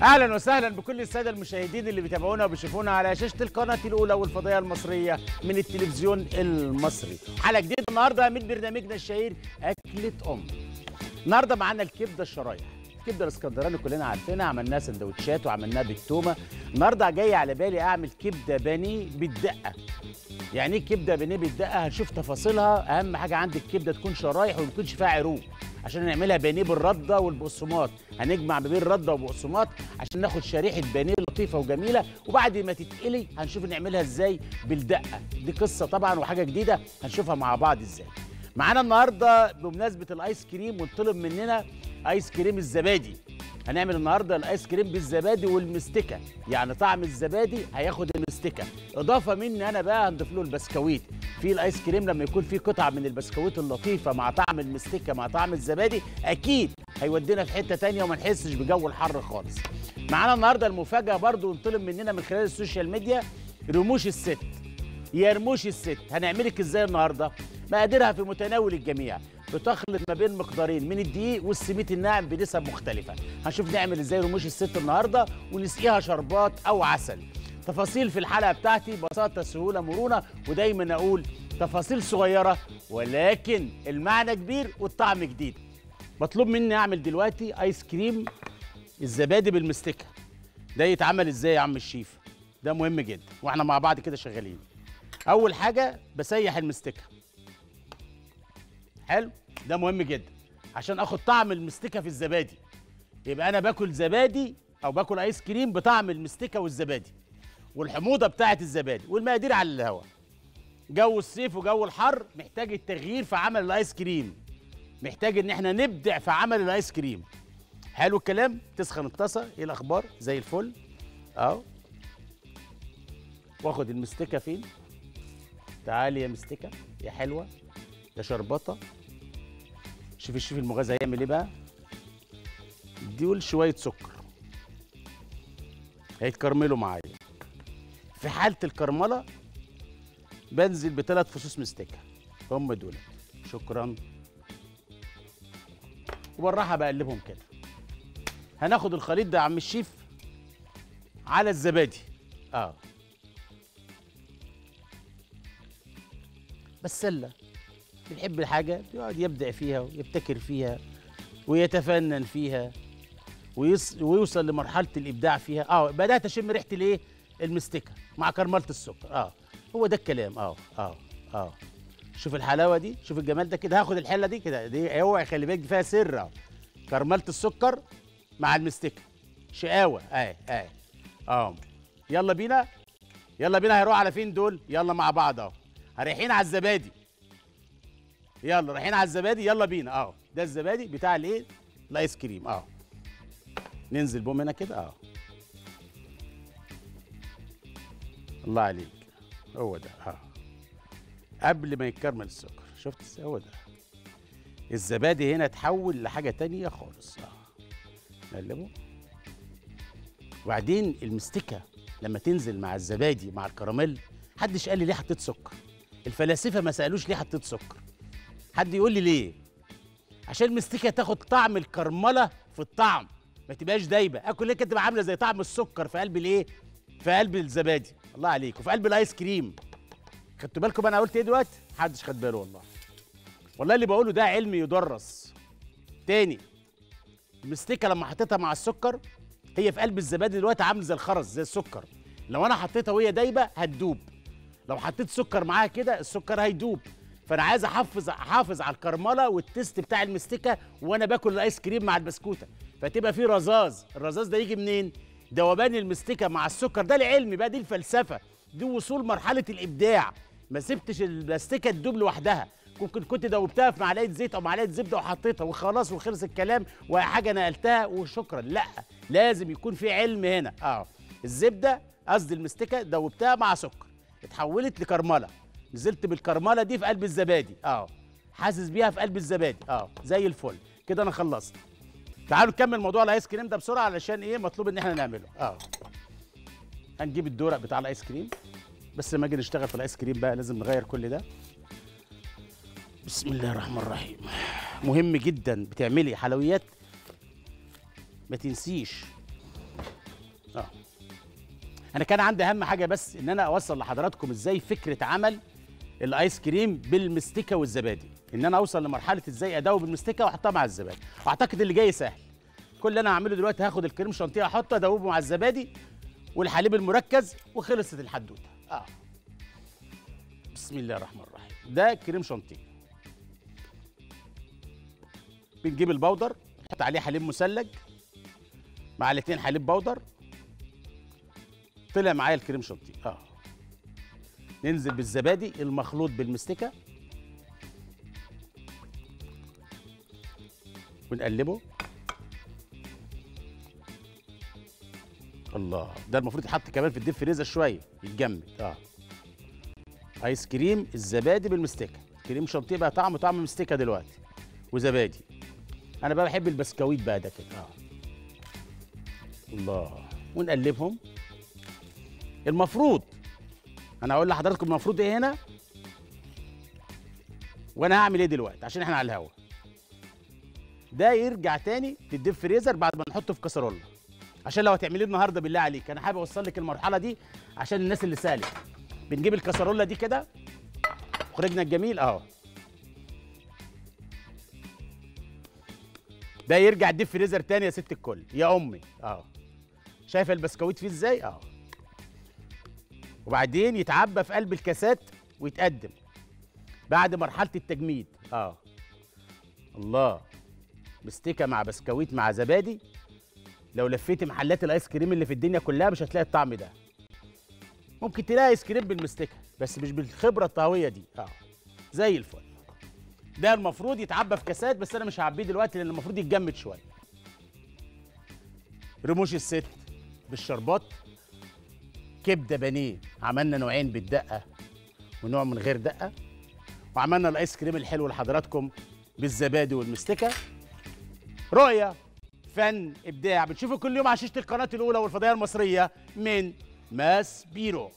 اهلا وسهلا بكل الساده المشاهدين اللي بيتابعونا وبيشوفونا على شاشه القناه الاولى والفضائيه المصريه من التلفزيون المصري حلقه جديده النهارده من برنامجنا الشهير اكله ام النهارده معانا الكبده الشرايح الكبده الاسكندراني كلنا عارفينها عملناها سندوتشات وعملناها بالتومه النهارده جاي على بالي اعمل كبده بانيه بالدقه يعني ايه كبده بانيه بالدقه هنشوف تفاصيلها اهم حاجه عندك الكبده تكون شرايح وما يكونش فيها عروق عشان نعملها بانيه بالرده والبقسماط هنجمع ما بين رده وبقسماط عشان ناخد شريحه بانيه لطيفه وجميله وبعد ما تتقلي هنشوف نعملها ازاي بالدقه دي قصه طبعا وحاجه جديده هنشوفها مع بعض ازاي معانا النهارده بمناسبه الايس كريم وطلب مننا ايس كريم الزبادي هنعمل النهارده الايس كريم بالزبادي والمستكه يعني طعم الزبادي هياخد المستكه اضافه مني انا بقى هنضيف له البسكويت في الايس كريم لما يكون فيه قطعه من البسكويت اللطيفه مع طعم المستكه مع طعم الزبادي اكيد هيودينا في حته تانية وما نحسش بجو الحر خالص معانا النهارده المفاجاه برضو انطلب مننا من خلال السوشيال ميديا رموش الست يا رموش الست هنعملك ازاي النهارده مقاديرها في متناول الجميع بتخلط ما بين مقدارين من الدقيق والسميد الناعم بنسب مختلفه هنشوف نعمل ازاي رموش الست النهارده ونسقيها شربات او عسل تفاصيل في الحلقه بتاعتي بساطه سهوله مرونه ودايما اقول تفاصيل صغيره ولكن المعنى كبير والطعم جديد مطلوب مني اعمل دلوقتي ايس كريم الزبادي بالمستكه ده يتعمل ازاي يا عم الشيف ده مهم جدا واحنا مع بعض كده شغالين اول حاجه بسيح المستكه حلو ده مهم جدا عشان اخد طعم المستكه في الزبادي يبقى انا باكل زبادي او باكل ايس كريم بطعم المستكه والزبادي والحموضه بتاعه الزبادي والمقادير على الهواء جو الصيف وجو الحر محتاج التغيير في عمل الايس كريم محتاج ان احنا نبدع في عمل الايس كريم حلو الكلام تسخن الطاسه ايه الاخبار زي الفل اهو واخد المستكه فين تعالي يا مستكه يا حلوه يا شربطه شوف الشيف المغازي هيعمل ايه بقى دول شويه سكر هيتكرملوا معايا في حاله الكرمله بنزل بثلاث فصوص مستكه هم دول شكرا وبالراحه بقلبهم كده هناخد الخليط ده يا عم الشيف على الزبادي اه بسله بيحب الحاجه يقعد يبدع فيها ويبتكر فيها ويتفنن فيها ويص... ويوصل لمرحله الابداع فيها اه بدات اشم ريحه الايه المستكه مع كرمله السكر اه هو ده الكلام اه اه اه شوف الحلاوه دي شوف الجمال ده كده هاخد الحله دي كده دي اوعي خلي بالك فيها سر اه كرمله السكر مع المستكه شقاوه اه اه اه يلا بينا يلا بينا هيروح على فين دول يلا مع بعض اهو رايحين على الزبادي يلا رايحين على الزبادي يلا بينا اه ده الزبادي بتاع الايه الايس كريم اه ننزل بهم هنا كده اه الله عليك هو ده اه قبل ما يتكرمل السكر شفت هو ده الزبادي هنا اتحول لحاجه تانية خالص اه نقلبه وبعدين المستكه لما تنزل مع الزبادي مع الكراميل محدش قال لي ليه حطيت سكر الفلاسفه ما سالوش ليه حطيت سكر حد يقول لي ليه عشان المستكه تاخد طعم الكرمله في الطعم ما تبقاش دايبه اكل ليه كده تبقى عامله زي طعم السكر في قلب الايه في قلب الزبادي الله عليك وفي قلب الايس كريم خدتوا بالكم انا قلت ايه دلوقتي محدش خد باله والله والله اللي بقوله ده علم يدرس تاني المستكه لما حطيتها مع السكر هي في قلب الزبادي دلوقتي عامله زي الخرز زي السكر لو انا حطيتها وهي دايبه هتدوب لو حطيت سكر معاها كده السكر هيدوب فانا عايز احافظ احافظ على الكرمله والتست بتاع المستكه وانا باكل الايس كريم مع البسكوته فتبقى في رذاذ الرذاذ ده يجي منين ذوبان المستكه مع السكر ده العلم بقى دي الفلسفه دي وصول مرحله الابداع ما سبتش المستكه تدوب لوحدها ممكن كنت دوبتها في معلقه زيت او معلقه زبده وحطيتها وخلاص وخلص الكلام وحاجه نقلتها وشكرا لا لازم يكون في علم هنا اه الزبده قصدي المستكه دوبتها مع سكر اتحولت لكرمله نزلت بالكرمله دي في قلب الزبادي اه حاسس بيها في قلب الزبادي اه زي الفل كده انا خلصت تعالوا نكمل موضوع الايس كريم ده بسرعه علشان ايه مطلوب ان احنا نعمله اه هنجيب الدورق بتاع الايس كريم بس لما اجي نشتغل في الايس كريم بقى لازم نغير كل ده بسم الله الرحمن الرحيم مهم جدا بتعملي حلويات ما تنسيش انا كان عندي اهم حاجه بس ان انا اوصل لحضراتكم ازاي فكره عمل الايس كريم بالمستكه والزبادي ان انا اوصل لمرحله ازاي ادوب المستكه واحطها مع الزبادي واعتقد اللي جاي سهل كل اللي انا هعمله دلوقتي هاخد الكريم شانتيه احطه ادوبه مع الزبادي والحليب المركز وخلصت الحدوته اه بسم الله الرحمن الرحيم ده كريم شانتيه بنجيب البودر نحط عليه حليب مثلج معلقتين حليب بودر طلع معايا الكريم شانتيه اه ننزل بالزبادي المخلوط بالمستكه ونقلبه الله ده المفروض يتحط كمان في الديب فريزر شويه يتجمد اه ايس كريم الزبادي بالمستكه كريم شانتيه بقى طعمه طعم مستكه دلوقتي وزبادي انا بقى بحب البسكويت بقى ده كده اه الله ونقلبهم المفروض انا هقول لحضراتكم المفروض ايه هنا وانا هعمل ايه دلوقتي عشان احنا على الهوا ده يرجع تاني للديب فريزر بعد ما نحطه في كسرولة عشان لو هتعمليه النهارده بالله عليك انا حابب اوصل لك المرحله دي عشان الناس اللي سالت بنجيب الكسرولة دي كده مخرجنا الجميل اهو ده يرجع الديب فريزر تاني يا ست الكل يا امي اهو شايفه البسكويت فيه ازاي اهو وبعدين يتعبى في قلب الكاسات ويتقدم بعد مرحله التجميد اه الله مستكه مع بسكويت مع زبادي لو لفيت محلات الايس كريم اللي في الدنيا كلها مش هتلاقي الطعم ده ممكن تلاقي ايس كريم بالمستكه بس مش بالخبره الطهويه دي اه زي الفل ده المفروض يتعبى في كاسات بس انا مش هعبيه دلوقتي لان المفروض يتجمد شويه رموش الست بالشربات كبده بانيه عملنا نوعين بالدقه ونوع من غير دقه وعملنا الايس كريم الحلو لحضراتكم بالزبادي والمستكه رؤيه فن ابداع بتشوفوا كل يوم على شاشه القناه الاولى والفضائيه المصريه من ماس بيرو